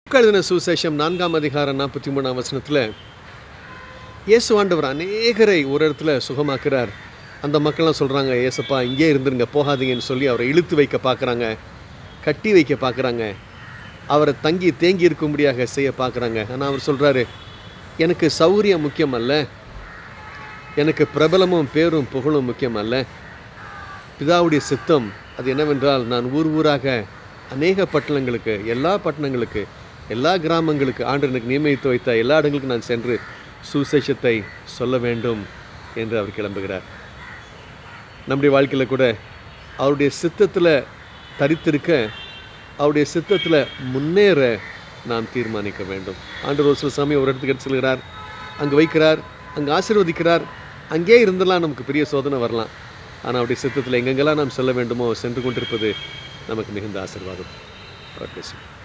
எழுதின சுசேஷம் நான்காம் அதிகாரம் நாற்பத்தி மூணாம் வசனத்தில் இயேசு ஆண்டவர் அநேகரை ஒரு இடத்துல சுகமாக்குறார் அந்த மக்கள்லாம் சொல்கிறாங்க ஏசப்பா இங்கே இருந்துருங்க போகாதீங்கன்னு சொல்லி அவரை இழுத்து வைக்க பார்க்குறாங்க கட்டி வைக்க பார்க்குறாங்க அவரை தங்கி தேங்கி இருக்கும்படியாக செய்ய பார்க்குறாங்க ஆனால் அவர் சொல்கிறாரு எனக்கு சௌரியம் முக்கியம் அல்ல எனக்கு பிரபலமும் பேரும் புகழும் முக்கியம் அல்ல பிதாவுடைய சித்தம் அது என்னவென்றால் நான் ஊர் ஊராக அநேக பட்டணங்களுக்கு எல்லா பட்டணங்களுக்கு எல்லா கிராமங்களுக்கு ஆண்டு எனக்கு நியமித்து வைத்த எல்லா இடங்களுக்கும் நான் சென்று சுசேஷத்தை சொல்ல வேண்டும் என்று அவர் கிளம்புகிறார் நம்முடைய வாழ்க்கையில் கூட அவருடைய சித்தத்தில் தரித்திருக்க அவருடைய சித்தத்தில் முன்னேற நாம் தீர்மானிக்க வேண்டும் ஆண்டு ஒரு சில சமயம் ஒரு இடத்துக்கு எடுத்து செல்கிறார் அங்கே வைக்கிறார் அங்கே ஆசீர்வதிக்கிறார் அங்கே இருந்தெல்லாம் நமக்கு பெரிய சோதனை வரலாம் ஆனால் அவருடைய சித்தத்தில் எங்கெங்கெல்லாம் நாம் செல்ல வேண்டுமோ சென்று கொண்டிருப்பது நமக்கு மிகுந்த ஆசீர்வாதம் God bless you.